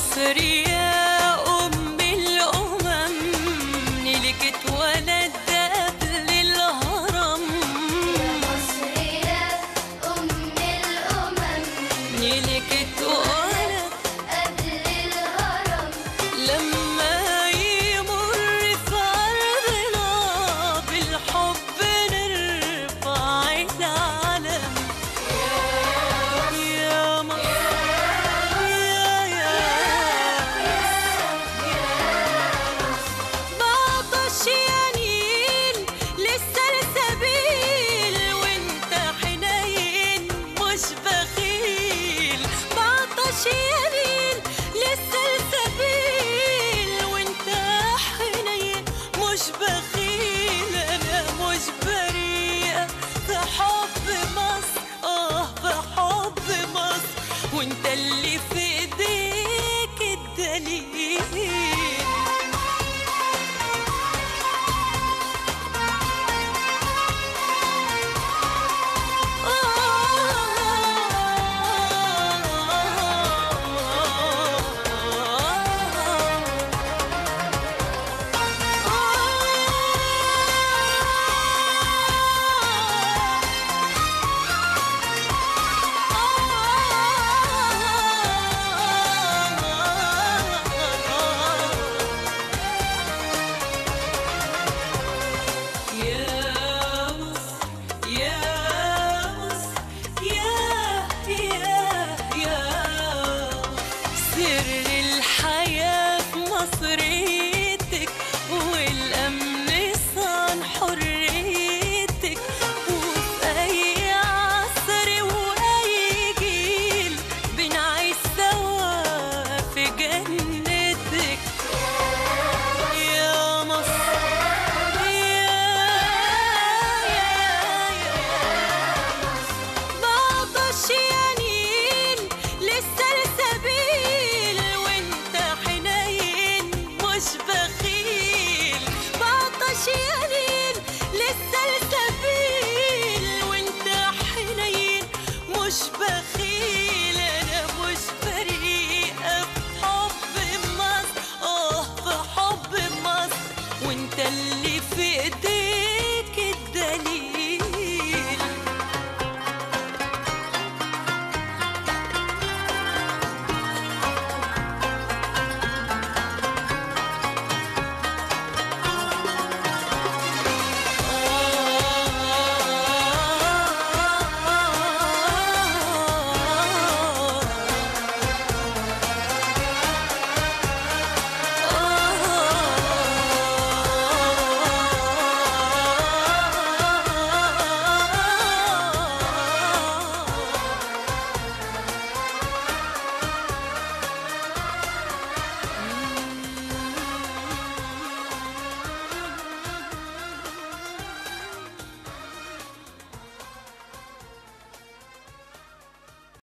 مصر يا أم الأمم نيلك اتولد قبل الهرم مصر يا أم الأمم نيلك اتولد قبل الهرم لما يمر في أرضنا بالحب نرفع العلم يا مصر يا يا بعطش يا نيل لسه السبيل وانت حنين مش بخيل بعطش يا نيل لسه السبيل وانت حنين مش بخيل انا مش بريئة في حب مصر اه في حب مصر وانت اللي في ايديك الدليل يا مصر يا مصر يا يا يا سر الحياة في مصريتك والأمن صان حريتك وفي أي عصر وأي جيل بنعيش سوا في جنتك يا مصر بعطش يا نيل لسه السبيل وانت حنين مش بخيل بعطش يا نيل لسه السبيل وانت حنين مش بخيل